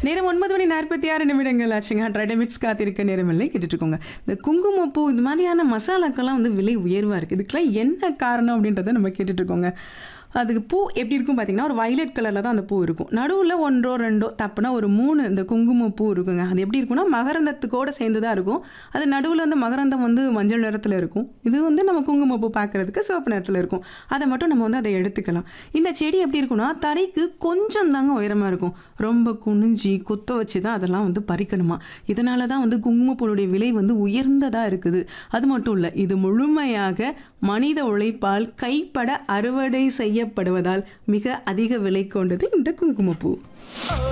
நேரம் ஒன்பது மணி நாற்பத்தி ஆறு நிமிடங்கள் ஆச்சுங்க ஹண்ட்ரட் மினிட்ஸ் காத்திருக்க நேரமில்லை கேட்டுட்டு இருக்கோங்க இந்த குங்குமப்பூ இந்த மாதிரியான மசாலாக்கெல்லாம் வந்து விலை உயர்வாக இருக்குது இதுக்கெல்லாம் என்ன காரணம் அப்படின்றத நம்ம கேட்டுட்டு இருக்கோங்க அதுக்கு பூ எப்படி இருக்கும் பார்த்தீங்கன்னா ஒரு வயலட் கலரில் தான் அந்த பூ இருக்கும் நடுவில் ஒன்றோ ரெண்டோ தப்புனா ஒரு மூணு இந்த குங்குமப்பூ இருக்குங்க அது எப்படி இருக்கும்னா மகரந்தத்துக்கோட சேர்ந்து தான் இருக்கும் அது நடுவில் வந்து மகரந்தம் வந்து மஞ்சள் நிறத்தில் இருக்கும் இது வந்து நம்ம குங்குமப்பூ பார்க்குறதுக்கு சிவப்பு நிறத்தில் இருக்கும் அதை மட்டும் நம்ம வந்து அதை எடுத்துக்கலாம் இந்த செடி எப்படி இருக்கும்னா தரைக்கு கொஞ்சம் தாங்க உயரமாக இருக்கும் ரொம்ப குனிஞ்சி குத்த வச்சு தான் அதெல்லாம் வந்து பறிக்கணுமா இதனால தான் வந்து குங்குமப்பூனுடைய விலை வந்து உயர்ந்ததாக இருக்குது அது மட்டும் இல்லை இது முழுமையாக மனித உழைப்பால் கைப்பட அறுவடை செய்யப்படுவதால் மிக அதிக விலை கொண்டது இந்த குங்குமப்பூ